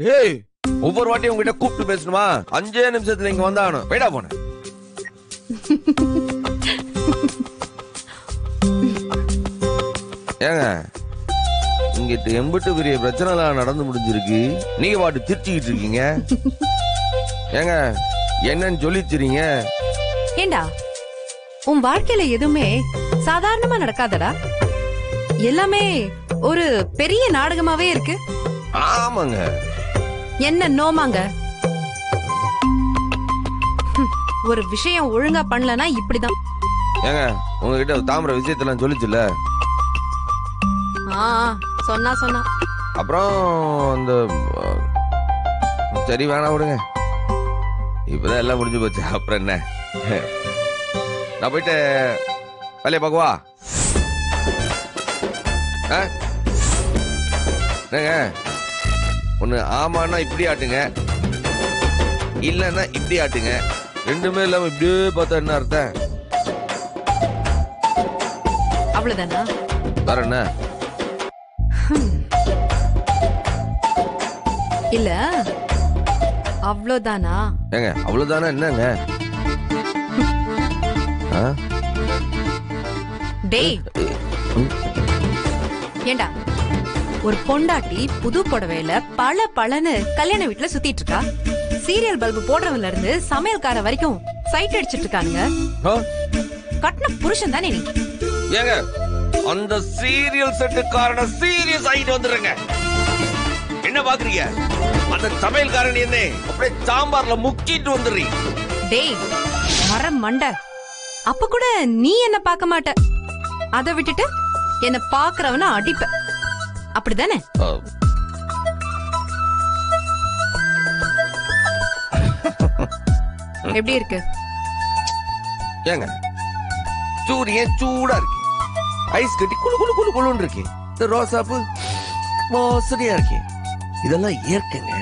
ஏய் ஒவ்வொரு வாட்டியும் உங்ககிட்ட கூப்பிட்டு பேசணுமா அஞ்சே நிமிஷத்துல இங்க வந்தாகணும் போயிடா போன ஏங்க இங்கிட்டு எம்பிட்டு பெரிய பிரச்சனைலாம் நடந்து முடிஞ்சிருக்கு நீங்க பாட்டு திருச்சிக்கிட்டு இருக்கீங்க ஏங்க என்னன்னு சொல்லிச்சிரீங்க ஏண்டா உன் வாழ்க்கையில எதுவுமே சாதாரணமா நடக்காதடா எல்லாமே ஒரு பெரிய நாடகமாவே இருக்கு ஆமாங்க என்ன நோமாங்க ஹம், ஒரு விஷயம் ஒழுங்கா பண்ணலனா இப்படிதான் ஏங்க உங்ககிட்ட தாமரை விஷயத்தெல்லாம் சொல்லிச்சுல ஆ ஆ, சொன்னா சொன்னா அப்புறம் அந்த அஹ், சரி வேணாம் விடுங்க இப்பதான் எல்லாம் முடிஞ்சு போச்சு அப்புறம் என்ன நான் போயிட்டு வேலையை பார்க்கவா ஆ? என்னங்க ஒண்ணு ஆமான்னா இப்படி ஆட்டுங்க இல்லைன்னா இப்படி ஆட்டுங்க ரெண்டுமே இல்லாம இப்படியே பார்த்தா என்ன அர்த்தம் அவ்வளவுதானா வேற என்ன இல்ல அவ்வளவுதானா ஏங்க அவ்வளவுதானே என்னங்க ஆ? டேய் ம். ஏண்டா ஒரு பொண்டாட்டி புது புடவையில பல பலன்னு கல்யாண வீட்டுல சுத்திட்டு இருக்கா சீரியல் பல்பு போடுறவன்ல இருந்து சமையல்கார வரைக்கும் சைட் அடிச்சிட்டு இருக்கானுங்க ஆ? கட்டின புருஷன் தானே நீ ஏங்க அந்த சீரியல் செட்டுக்காரன சீரியஸ் ஆகிட்டு வந்துடுறேங்க என்ன பாக்குறீங்க அந்த சமையல்காரன் என்ன அப்படியே சாம்பார்ல முக்கிட்டு வந்துடுறீங்க டேய் மர மண்ட அப்ப கூட நீ என்ன பார்க்க மாட்ட அத விட்டுட்டு என்ன பாக்குறவன அடிப்ப அப்படிதானே எப்படி இருக்கு ஏங்க சூரியன் சூடா இருக்கு ஐஸ் கட்டி குளு குளு குளு குளுன்னு இருக்கு இந்த ரோசாப்பு மோசடியா இருக்கு இதெல்லாம் இயற்கைங்க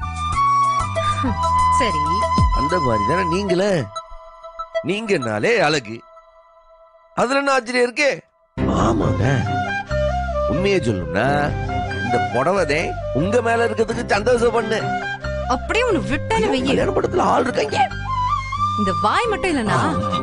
சரி அந்த மாதிரி தானே நீங்களே நீங்கனாலே அழகு அதுல என்ன ஆச்சரியம் இருக்கு ஆமாங்க உண்மையை சொல்லணும்னா இந்த புடவதே உங்க மேல இருக்கிறதுக்கு சந்தோஷம் பண்ணு அப்படியே உன்னை விட்டானு வெய்ய கல்யாண படத்துல ஆள் இருக்காங்க இந்த வாய் மட்டும் இல்லனா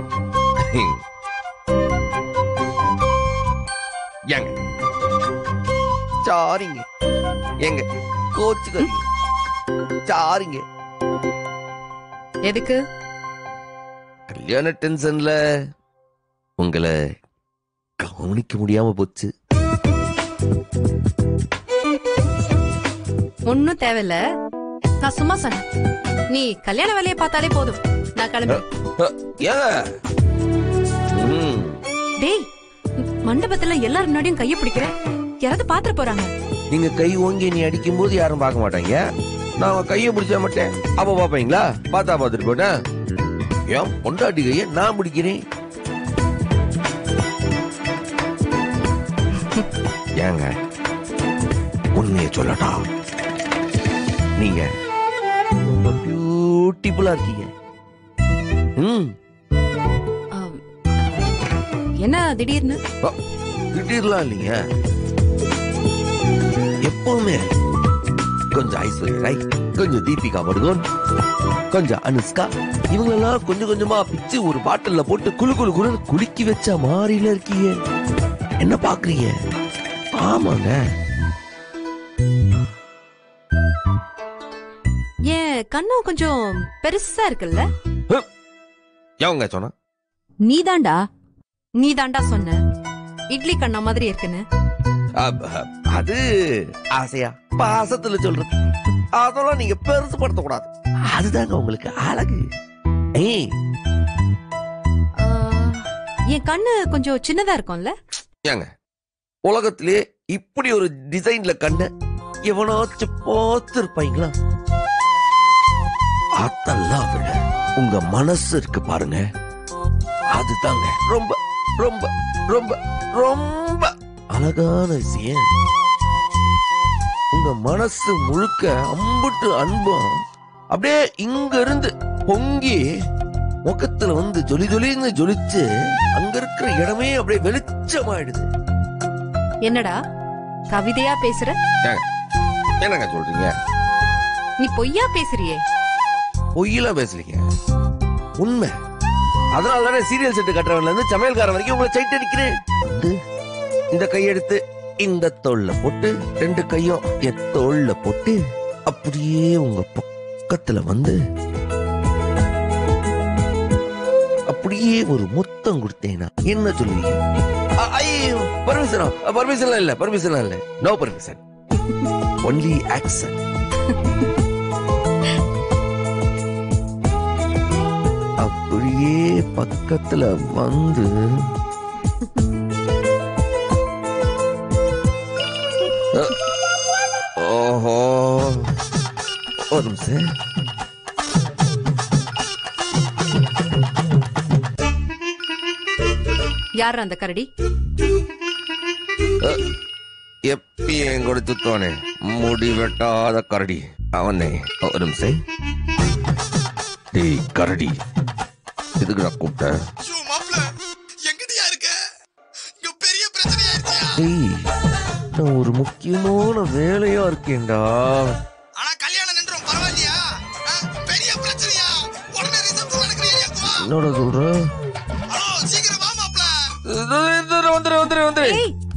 ஏங்க சாரிங்க ஏங்க கோச்சுக்காதீங்க சாரிங்க எதுக்கு கல்யாண டென்ஷன்ல உங்களை கவனிக்க முடியாம போச்சு ஒன்னும் தேவையில்ல நான் சும்மா சொன்னேன் நீ கல்யாண வேலையை பார்த்தாலே போதும் நான் கிளம்புறேன் அஹ், ஏங்க ம், டேய் மண்டபத்துல எல்லாரும் முன்னாடியும் கைய பிடிக்கிற யாராவது பாத்துட்டு போறாங்க நீங்க கை ஓங்கி நீ அடிக்கும் போது யாரும் பார்க்க மாட்டாங்க நான் அவன் கையை பிடிச்சா மாட்டேன் அப்ப பாப்பீங்களா பார்த்தா பார்த்துட்டு போட்டேன் ஏன் பொண்டாட்டி கையை நான் பிடிக்கிறேன் ஏங்க உண்மையை சொல்லட்டா நீங்க ரொம்ப பியூட்டிஃபுல்லா இருக்கீங்க ம் ஆம், என்ன திடீர்னு திடீர்லாம் இல்லைங்க எப்பவுமே கொஞ்சம் ஐஸ்வர்யா ராய் கொஞ்சம் தீபிகா படுகோன் கொஞ்சம் அனுஷ்கா இவங்களெல்லாம் கொஞ்சம் கொஞ்சமா பிச்சு ஒரு பாட்டில்ல போட்டு குளு குளு குளு குலுக்கி வச்ச மாதிரில இருக்கீங்க என்ன பாக்குறீங்க ஆமாங்க ஏன் கண்ணும் கொஞ்சம் பெருசா இருக்குல்ல எவங்க சொன்னா நீதாண்டா நீதாண்டா சொன்ன இட்லி கண்ணா மாதிரி இருக்குன்னு அப், அப், அது ஆசையா பாசத்துல சொல்றது அதெல்லாம் நீங்க பெருசு படுத்த கூடாது அதுதாங்க உங்களுக்கு அழகு ஏய் ஆ, என் கண்ணு கொஞ்சம் சின்னதா இருக்கும்ல ஏங்க உலகத்திலே இப்படி ஒரு டிசைன்ல கண்ண எவனாச்சும் பார்த்து இருப்பாங்களா அதெல்லாம் விட உங்க மனசு இருக்கு பாருங்க அதுதாங்க ரொம்ப ரொம்ப ரொம்ப ரொம்ப அழகான விஷயம் உங்க மனசு முழுக்க அம்புட்டு அன்பும் அப்படியே இங்க இருந்து பொங்கி முகத்துல வந்து ஜொலி ஜொலின்னு ஜொலிச்சு அங்க இருக்கிற இடமே அப்படியே வெளிச்சமாயிடுது என்னடா கவிதையா பேசுற என்னங்க சொல்றீங்க நீ பொய்யா பேசுறியே பொய்யெல்லாம் பேசலீங்க உண்மை அதனால தானே சீரியல் செட்டு கட்டுறவன்ல இருந்து சமையல்காரன் வரைக்கும் உங்களை சைட் அடிக்கிறேன் வந்து இந்த கையெடுத்து இந்த தோல்ல போட்டு ரெண்டு கையும் என் தோல்ல போட்டு அப்படியே உங்க பக்கத்துல வந்து அப்படியே ஒரு முத்தம் கொடுத்தேனா என்ன சொல்லுவீங்க அ- ஐயோ பர்மிஷனா பர்மிஷன் இல்ல பர்மிஷன் இல்ல நோ பர்மிஷன் ஒன்லி ஆக்சன் அப்படியே பக்கத்துல வந்து அ, ஓஹோ ஒரு நிமிஷம் யார் அந்த கரடி எப்பயும் என் கூட சுத்துவானே முடி வெட்டாத கரடி அவனே ஒரு நிமிஷம் டேய் கரடி எதுக்கு நான் கூப்பிட்டேன் ஐயோ மாப்ள எங்கடியா இருக்க இங்க பெரிய பிரச்சனை ஆயிடுச்சியா டேய் நான் ஒரு முக்கியமான வேலையா இருக்கேன்டா ஆனா கல்யாணம் நின்றோம் பரவாயில்லையா ஆ, பெரிய பிரச்சனையா உடனே ரிசப்ஷன் நடக்கிறீங்க என்னடா சொல்ற ஹலோ சீக்கிரம் வா மாப்ள வந்துரு வந்துரு வந்துரு வந்துரு ஏய்